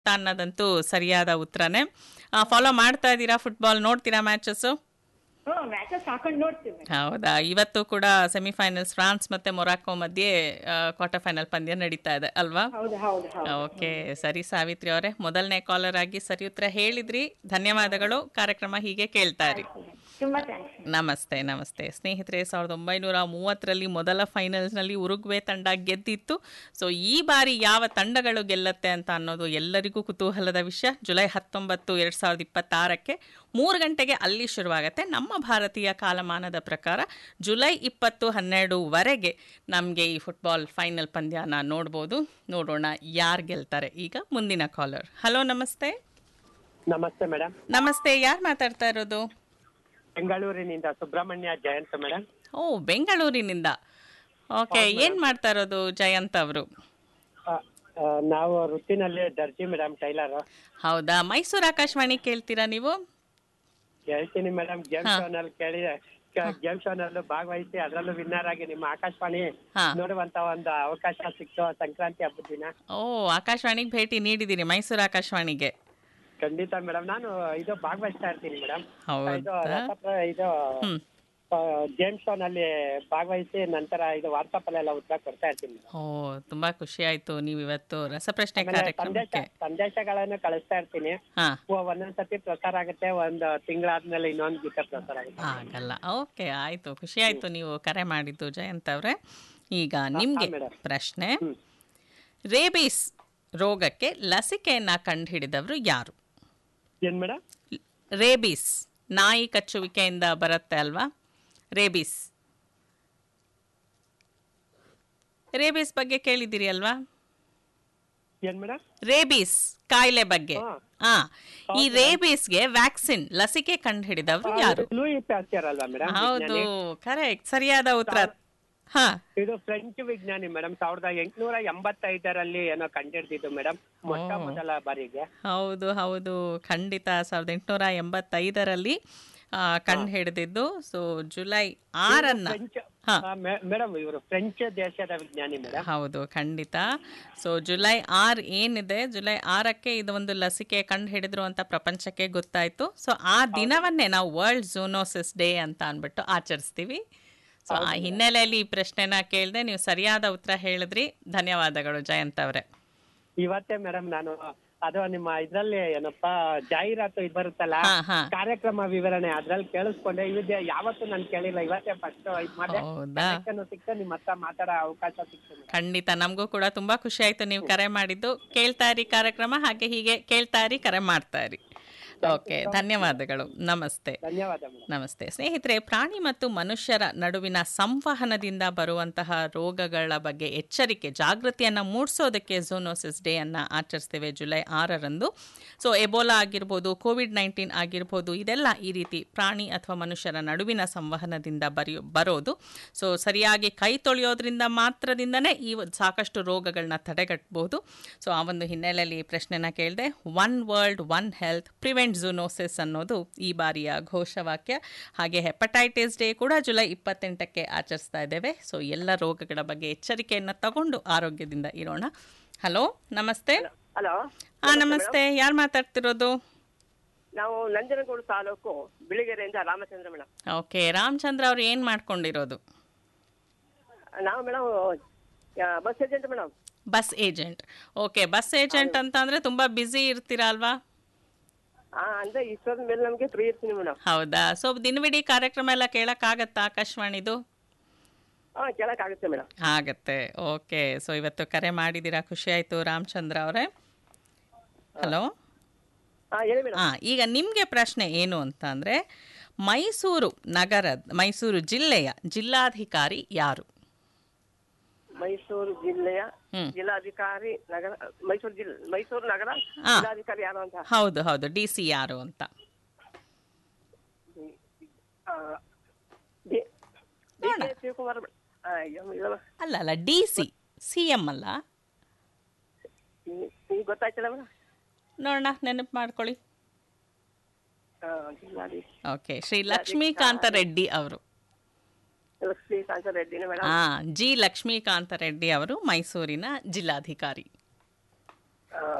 ಅನ್ನೋದಂತೂ ಸರಿಯಾದ ಉತ್ತರನೇ ಫಾಲೋ ಮಾಡ್ತಾ ಇದ್ದೀರಾ ಫುಟ್ಬಾಲ್ ನೋಡ್ತೀರಾ ಮ್ಯಾಚಸ್ಸು ಹ್ಮ್ ಮ್ಯಾಚಸ್ ಹಾಕೊಂಡು ನೋಡ್ತೀವಿ ಮೇಡಮ್ ಹೌದಾ ಇವತ್ತು ಕೂಡ ಸೆಮಿಫೈನಲ್ಸ್ ಫ್ರಾನ್ಸ್ ಮತ್ತೆ ಮೊರಾಕೋ ಮಧ್ಯೆ ಕ್ವಾರ್ಟರ್ ಫೈನಲ್ ಪಂದ್ಯ ನಡೀತಾ ಇದೆ ಅಲ್ವಾ ಹೌದು ಹೌದು ಹೌದು ಓಕೆ ಸರಿ ಸಾವಿತ್ರಿ ಅವರೇ ಮೊದಲನೇ ಕಾಲರ್ ಆಗಿ ಸರಿ ಉತ್ತರ ಹೇಳಿದ್ರಿ ಧನ್ಯವಾದಗಳು ಕಾರ್ಯಕ್ರಮ ಹೀಗೆ ಕೇಳ್ತಾ ಇರಿ ತುಂಬಾ ಥ್ಯಾಂಕ್ಸ್ ನಮಸ್ತೆ ನಮಸ್ತೆ ಸ್ನೇಹಿತರೆ ಸಾವಿರದ ಒಂಬೈನೂರ ಮೂವತ್ತರಲ್ಲಿ ಮೊದಲ ಫೈನಲ್ಸ್ನಲ್ಲಿ ಉರುಗ್ವೆ ತಂಡ ಗೆದ್ದಿತ್ತು ಸೊ ಈ ಬಾರಿ ಯಾವ ತಂಡಗಳು ಗೆಲ್ಲತ್ತೆ ಅಂತ ಅನ್ನೋದು ಎಲ್ಲರಿಗೂ ಕುತೂಹಲದ ವಿಷಯ ಜುಲೈ ಹತ್ತೊಂಬತ್ತು ಎರಡು ಸಾವಿರದ ಇಪ್ಪತ್ತಾರಕ್ಕೆ ಮೂರು ಗಂಟೆಗೆ ಅಲ್ಲಿ ಶುರುವಾಗುತ್ತೆ ನಮ್ಮ ಭಾರತೀಯ ಕಾಲಮಾನದ ಪ್ರಕಾರ ಜುಲೈ ಇಪ್ಪತ್ತು ಹನ್ನೆರಡುವರೆಗೆ ನಮಗೆ ಈ ಫುಟ್ಬಾಲ್ ಫೈನಲ್ ಪಂದ್ಯನ ನೋಡ್ಬೋದು ನೋಡೋಣ ಯಾರು ಗೆಲ್ತಾರೆ ಈಗ ಮುಂದಿನ ಕಾಲರ್ ಹಲೋ ನಮಸ್ತೆ ನಮಸ್ತೆ ಮೇಡಮ್ ನಮಸ್ತೆ ಯಾರು ಮಾತಾಡ್ತಾ ಇರೋದು ಬೆಂಗಳೂರಿನಿಂದ ಸುಬ್ರಹ್ಮಣ್ಯ ಜಯಂತ್ ಮೇಡಮ್ ಓ ಬೆಂಗಳೂರಿನಿಂದ ಓಕೆ ಏನ್ ಮಾಡ್ತಾ ಇರೋದು ಜಯಂತ್ ಅವರು ಆ, ಆ, ನಾವು ವೃತ್ತಿನಲ್ಲಿ ದರ್ಜಿ ಮೇಡಮ್ ಟೈಲರ್ ಹೌದಾ ಮೈಸೂರು ಆಕಾಶವಾಣಿ ಕೇಳ್ತೀರಾ ನೀವು ಹೇಳ್ತೀನಿ ಮೇಡಮ್ ಗೇಮ್ ಹಾ. ಶೋನಲ್ಲಿ ಕೇಳಿ ಗೇಮ್ ಶೋನಲ್ಲೂ ಭಾಗವಹಿಸಿ ಅದರಲ್ಲೂ ವಿನ್ನರ್ ಆಗಿ ನಿಮ್ಮ ಆಕಾಶವಾಣಿ ಹಾ. ನೋಡುವಂತ ಒಂದು ಅವಕಾಶ ಸಿಕ್ತು ಸಂಕ್ರಾಂತಿ ಹಬ್ಬದ ದಿನ ಓ ಆಕಾಶವಾಣಿಗೆ ಭೇಟಿ ನೀಡಿದ್ದೀರಿ ಮೈಸೂರು ಆಕಾಶವಾಣಿಗೆ ಖಂಡಿತ ಮೇಡಮ್ ನಾನು ಇದು ಭಾಗವಹಿಸ್ತಾ ಇರ್ತೀನಿ ಮೇಡಮ್ ಹೌದಾ? ಇದು ರಸಪ್ರ ಇದು ಹ್ಮ್ ಗೇಮ್ ಶೋನಲ್ಲಿ ಭಾಗವಹಿಸಿ ನಂತರ ಇದು ವಾಟ್ಸಪ್ ಅಲ್ಲೆಲ್ಲ ಉತ್ತರ ಕೊಡ್ತಾ ಇರ್ತೀನಿ ಮೇಡಮ್ ಓ ತುಂಬಾ ಖುಷಿ ಆಯ್ತು ನೀವು ಇವತ್ತು ರಸಪ್ರಶ್ನೆ ಆಮೇಲೆ ಸಂದೇಶ ಕಾರ್ಯಕ್ರಮಕ್ಕೆ ಸಂದೇಶಗಳನ್ನು ಕಳಿಸ್ತಾ ಇರ್ತೀನಿ ಹಾ ಒ- ಒಂದೊಂದ್ ಸತಿ ಪ್ರಸಾರ ಆಗುತ್ತೆ ಒಂದ್ ತಿಂಗಳಾದ್ಮೇಲೆ ಇನ್ನೊಂದ್ ಗೀತೆ ಪ್ರಸಾರ ಆಗುತ್ತೆ ಆಗಲ್ಲ ಓಕೆ ಆಯ್ತು ಖುಷಿ ಆಯ್ತು ನೀವು ಕರೆ ಮಾಡಿದ್ದು ಜಯಂತ್ ಅವರೇ ಈಗ ನಿಮ್ಗೆ ಮೇಡಮ್. ಪ್ರಶ್ನೆ ಹ್ಮ್. ರೇಬೀಸ್ ರೋಗಕ್ಕೆ ಲಸಿಕೆಯನ್ನ ಕಂಡುಹಿಡಿದವರು ಯಾರು ಏನ್ ಮೇಡಮ್ ರೇಬೀಸ್ ನಾಯಿ ಕಚ್ಚುವಿಕೆಯಿಂದ ಬರುತ್ತೆ ಅಲ್ವಾ ರೇಬೀಸ್ ರೇಬೀಸ್ ಬಗ್ಗೆ ಕೇಳಿದ್ದೀರಿ ಅಲ್ವಾ ಏನ್ ಮೇಡಮ್ ರೇಬೀಸ್ ಕಾಯಿಲೆ ಬಗ್ಗೆ ಹಾ. ಹಾ ಈ ರೇಬೀಸ್ಗೆ ವ್ಯಾಕ್ಸಿನ್ ಲಸಿಕೆ ಕಂಡುಹಿಡಿದವರು ಯಾರು ಲೂಯಿ ಪ್ಯಾಸ್ಚರ್ ಅಲ್ವಾ ಮೇಡಮ್ ಹೌದು ಕರೆಕ್ಟ್ ಸರಿಯಾದ ಉತ್ತರ ಹಾ ಇದು ಫ್ರೆಂಚ್ ವಿಜ್ಞಾನಿ ಮೇಡಮ್ ಸಾವಿರದ ಎಂಟುನೂರ ಎಂಬತ್ತೈದರಲ್ಲಿ ಏನೋ ಕಂಡಿಡ್ದಿದ್ದು ಮೇಡಮ್ ಮೊಟ್ಟ ಮೊದಲ ಬಾರಿಗೆ ಹೌದು ಹೌದು ಖಂಡಿತ ಸಾವಿರದ ಎಂಟುನೂರ ಎಂಬತ್ತೈದರಲ್ಲಿ ಕಂಡು ಹಿಡಿದಿದ್ದು ಸೊ ಜುಲೈ ಆರನ್ನ ಫ್ರೆಂಚ್ ಹಾ. ಮೇಡಮ್ ಇವರು ಫ್ರೆಂಚ್ ದೇಶದ ವಿಜ್ಞಾನಿ ಮೇಡಮ್ ಹೌದು ಖಂಡಿತ ಸೊ ಜುಲೈ ಆರ್ ಏನಿದೆ ಜುಲೈ ಆರಕ್ಕೆ ಇದು ಒಂದು ಲಸಿಕೆ ಕಂಡು ಹಿಡಿದ್ರು ಅಂತ ಪ್ರಪಂಚಕ್ಕೆ ಗೊತ್ತಾಯ್ತು ಸೊ ಆ ದಿನವನ್ನೇ ನಾವು ವರ್ಲ್ಡ್ ಝೂನೋಸಿಸ್ ಡೇ ಅಂತ ಅಂದ್ಬಿಟ್ಟು ಆಚರಿಸ್ತೀವಿ ಸೊ ಆ ಹಿನ್ನೆಲೆಯಲ್ಲಿ ಈ ಪ್ರಶ್ನೆನ ಕೇಳಿದೆ ನೀವು ಸರಿಯಾದ ಉತ್ತರ ಹೇಳಿದ್ರಿ ಧನ್ಯವಾದಗಳು ಜಯಂತ್ ಅವರೇ ಇವತ್ತೇ ಮೇಡಮ್ ನಾನು ಅದು ನಿಮ್ಮ ಇದ್ರಲ್ಲಿ ಏನಪ್ಪಾ ಜಾಹೀರಾತು ಇದು ಬರುತ್ತಲ್ಲ ಹಾ ಹಾ ಕಾರ್ಯಕ್ರಮ ವಿವರಣೆ ಅದ್ರಲ್ಲಿ ಕೇಳಿಸ್ಕೊಂಡೆ ಇವಿದೆ ಯಾವತ್ತೂ ನಾನು ಕೇಳಿಲ್ಲ ಇವತ್ತೇ ಫಸ್ಟ್ ಇದು ಮಾಡಿದೆ ಹೌದಾ connection ಸಿಕ್ತು ನಿಮ್ಮ ಹತ್ರ ಮಾತಾಡೋ ಅವಕಾಶ ಸಿಕ್ತು madam. ಖಂಡಿತ ನಮಗೂ ಕೂಡ ತುಂಬಾ ಖುಷಿ ಆಯ್ತು ನೀವು ಕರೆ ಮಾಡಿದ್ದು ಕೇಳ್ತಾ ಇರಿ ಕಾರ್ಯಕ್ರಮ ಹಾಗೆ ಹೀಗೆ ಕೇಳ್ತಾ ಇರಿ ಕರೆ ಮಾಡ್ತಾ ಇರಿ ಓಕೆ ಧನ್ಯವಾದಗಳು ನಮಸ್ತೆ ಧನ್ಯವಾದ ಮೇಡಮ್ ನಮಸ್ತೆ ಸ್ನೇಹಿತರೆ ಪ್ರಾಣಿ ಮತ್ತು ಮನುಷ್ಯರ ನಡುವಿನ ಸಂವಹನದಿಂದ ಬರುವಂತಹ ರೋಗಗಳ ಬಗ್ಗೆ ಎಚ್ಚರಿಕೆ ಜಾಗೃತಿಯನ್ನು ಮೂಡಿಸೋದಕ್ಕೆ ಝೋನೋಸಿಸ್ ಡೇ ಅನ್ನು ಆಚರಿಸ್ತೇವೆ ಜುಲೈ ಆರರಂದು ಸೊ ಎಬೋಲಾ ಆಗಿರ್ಬೋದು ಕೋವಿಡ್ ನೈನ್ಟೀನ್ ಆಗಿರ್ಬೋದು ಇದೆಲ್ಲ ಈ ರೀತಿ ಪ್ರಾಣಿ ಅಥವಾ ಮನುಷ್ಯರ ನಡುವಿನ ಸಂವಹನದಿಂದ ಬರೆಯೋ ಬರೋದು ಸೊ ಸರಿಯಾಗಿ ಕೈ ತೊಳೆಯೋದ್ರಿಂದ ಮಾತ್ರದಿಂದನೇ ಈ ಒಂದು ಸಾಕಷ್ಟು ರೋಗಗಳನ್ನ ತಡೆಗಟ್ಟಬಹುದು ಸೊ ಆ ಒಂದು ಹಿನ್ನೆಲೆಯಲ್ಲಿ ಈ ಪ್ರಶ್ನೆನ ಕೇಳಿದೆ one world one health prevent zoonosis ಅನ್ನೋದು ಈ ಬಾರಿಯ ಘೋಷವಾಕ್ಯ ಹಾಗೆ ಹೆಪಟೈಟಿಸ್ ಡೇ ಕೂಡ ಜುಲೈ ಇಪ್ಪತ್ತೆಂಟಕ್ಕೆ ಆಚರಿಸ್ತಾ ಇದ್ದೇವೆ ಸೊ ಎಲ್ಲ ರೋಗಗಳ ಬಗ್ಗೆ ಎಚ್ಚರಿಕೆಯನ್ನು ತಗೊಂಡು ಆರೋಗ್ಯದಿಂದ ಇರೋಣ ಹಲೋ ನಮಸ್ತೆ ಹಲೋ ಹಾಂ ನಮಸ್ತೆ ಯಾರು ಮಾತಾಡ್ತಿರೋದು ನಾವು ನಂಜನಗೂಡು ತಾಲೂಕು ಬಿಳಿಗೆರೆಯಿಂದ ರಾಮಚಂದ್ರ ಮೇಡಮ್ ಓಕೆ ರಾಮಚಂದ್ರ ಅವ್ರು ಏನು ಮಾಡ್ಕೊಂಡಿರೋದು ನಾವು madam bus agent madam bus agent okay bus agent ಅಂತ ಅಂದರೆ ತುಂಬ ಬ್ಯುಸಿ ಇರ್ತೀರಾ ಅಲ್ವಾ ಹಾ ಅಂದ್ರೆ ಇಷ್ಟೊಂದ ಮೇಲೆ ನಮಗೆ ಫ್ರೀ ಇರ್ತೀನಿ ಮೇಡಮ್ ಹೌದಾ ಸೊ ದಿನವಿಡೀ ಕಾರ್ಯಕ್ರಮ ಎಲ್ಲ ಕೇಳೋಕ್ಕಾಗತ್ತಾ ಆಕಾಶವಾಣಿದು ಹಾ ಕೇಳಕ್ಕಾಗುತ್ತೆ ಮೇಡಮ್ ಆಗತ್ತೆ ಓಕೆ ಸೊ ಇವತ್ತು ಕರೆ ಮಾಡಿದ್ದೀರಾ ಖುಷಿ ಆಯಿತು ರಾಮಚಂದ್ರ ಅವರೇ ಹಲೋ ಹಾ ಹೇಳಿ ಮೇಡಮ್ ಹಾಂ ಈಗ ನಿಮಗೆ ಪ್ರಶ್ನೆ ಏನು ಅಂತ ಅಂದರೆ ಮೈಸೂರು ನಗರದ ಮೈಸೂರು ಜಿಲ್ಲೆಯ ಜಿಲ್ಲಾಧಿಕಾರಿ ಯಾರು ಮೈಸೂರು ಜಿಲ್ಲೆಯ ಹ್ಮ್. ಜಿಲ್ಲಾಧಿಕಾರಿ ನಗರ ಮೈಸೂರು ಜಿಲ್ಲೆ ಮೈಸೂರು ನಗರ ಹಾ. ಜಿಲ್ಲಾಧಿಕಾರಿ ಯಾರು ಅಂತ ಹೌದು ಹೌದು ಡಿ ಸಿ ಯಾರು ಅಂತ ಆ, D- D K Shivakumar madam. ಆ, ಅಯ್ಯೋ, ಇಲ್ಲ ಅಲ್ಲ ಅಲ್ಲ ಡಿ ಸಿ ಸಿ ಎಮ್ ಅಲ್ಲ ಈ- ಈಗ ಗೊತ್ತಾಯ್ತಲ್ಲ ಮೇಡಮ್ ನೋಡೋಣ ನೆನಪು ಮಾಡ್ಕೊಳ್ಳಿ ಆ, ಜಿಲ್ಲಾಧಿ ಓಕೆ ಶ್ರೀ ಲಕ್ಷ್ಮೀಕಾಂತ ರೆಡ್ಡಿ ಅವರು ಲಕ್ಷ್ಮೀಕಾಂತ ರೆಡ್ಡಿನ ಮೇಡಮ್ ಹಾಂ ಜಿ ಲಕ್ಷ್ಮೀಕಾಂತ ರೆಡ್ಡಿ ಅವರು ಮೈಸೂರಿನ ಜಿಲ್ಲಾಧಿಕಾರಿ